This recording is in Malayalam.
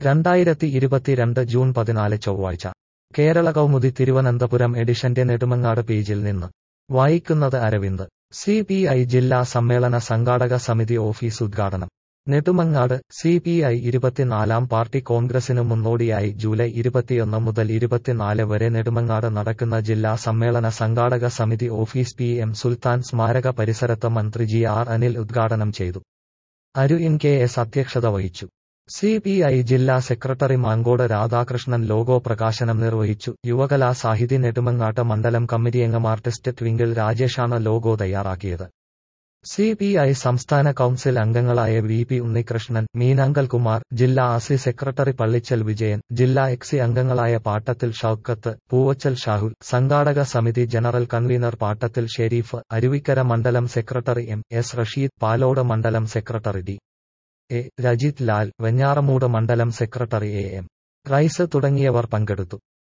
രണ്ടായിരത്തി ഇരുപത്തിരണ്ട് ജൂൺ പതിനാല് ചൊവ്വാഴ്ച കേരള കൗമുദി തിരുവനന്തപുരം എഡിഷന്റെ നെടുമങ്ങാട് പേജിൽ നിന്ന് വായിക്കുന്നത് അരവിന്ദ് സി പി ഐ ജില്ലാ സമ്മേളന സംഘാടക സമിതി ഓഫീസ് ഉദ്ഘാടനം നെടുമങ്ങാട് സി പി ഐ ഇരുപത്തിനാലാം പാർട്ടി കോൺഗ്രസിന് മുന്നോടിയായി ജൂലൈ ഇരുപത്തിയൊന്ന് മുതൽ ഇരുപത്തിനാല് വരെ നെടുമങ്ങാട് നടക്കുന്ന ജില്ലാ സമ്മേളന സംഘാടക സമിതി ഓഫീസ് പി എം സുൽത്താൻ സ്മാരക പരിസരത്ത് മന്ത്രി ജി ആർ അനിൽ ഉദ്ഘാടനം ചെയ്തു അരു ഇൻ കെ എസ് അധ്യക്ഷത വഹിച്ചു സി പി ഐ ജില്ലാ സെക്രട്ടറി മാങ്കോട് രാധാകൃഷ്ണൻ ലോഗോ പ്രകാശനം നിർവഹിച്ചു യുവകലാ സാഹിതി നെടുമങ്ങാട്ട് മണ്ഡലം കമ്മിറ്റിയംഗം ആർട്ടിസ്റ്റ് ട്വിങ്കിൾ രാജേഷാണ് ലോഗോ തയ്യാറാക്കിയത് സി പി ഐ സംസ്ഥാന കൌൺസിൽ അംഗങ്ങളായ വി പി ഉണ്ണികൃഷ്ണൻ മീനാങ്കൽ കുമാർ ജില്ലാ അസി സെക്രട്ടറി പള്ളിച്ചൽ വിജയൻ ജില്ലാ എക്സി അംഗങ്ങളായ പാട്ടത്തിൽ ഷൌക്കത്ത് പൂവച്ചൽ ഷാഹുൽ സംഘാടക സമിതി ജനറൽ കൺവീനർ പാട്ടത്തിൽ ഷെരീഫ് അരുവിക്കര മണ്ഡലം secretary M S Rasheed Palode മണ്ഡലം secretary D A Rajith Lal Venjaramoodu മണ്ഡലം സെക്രട്ടറി എ എം റൈസ് തുടങ്ങിയവർ പങ്കെടുത്തു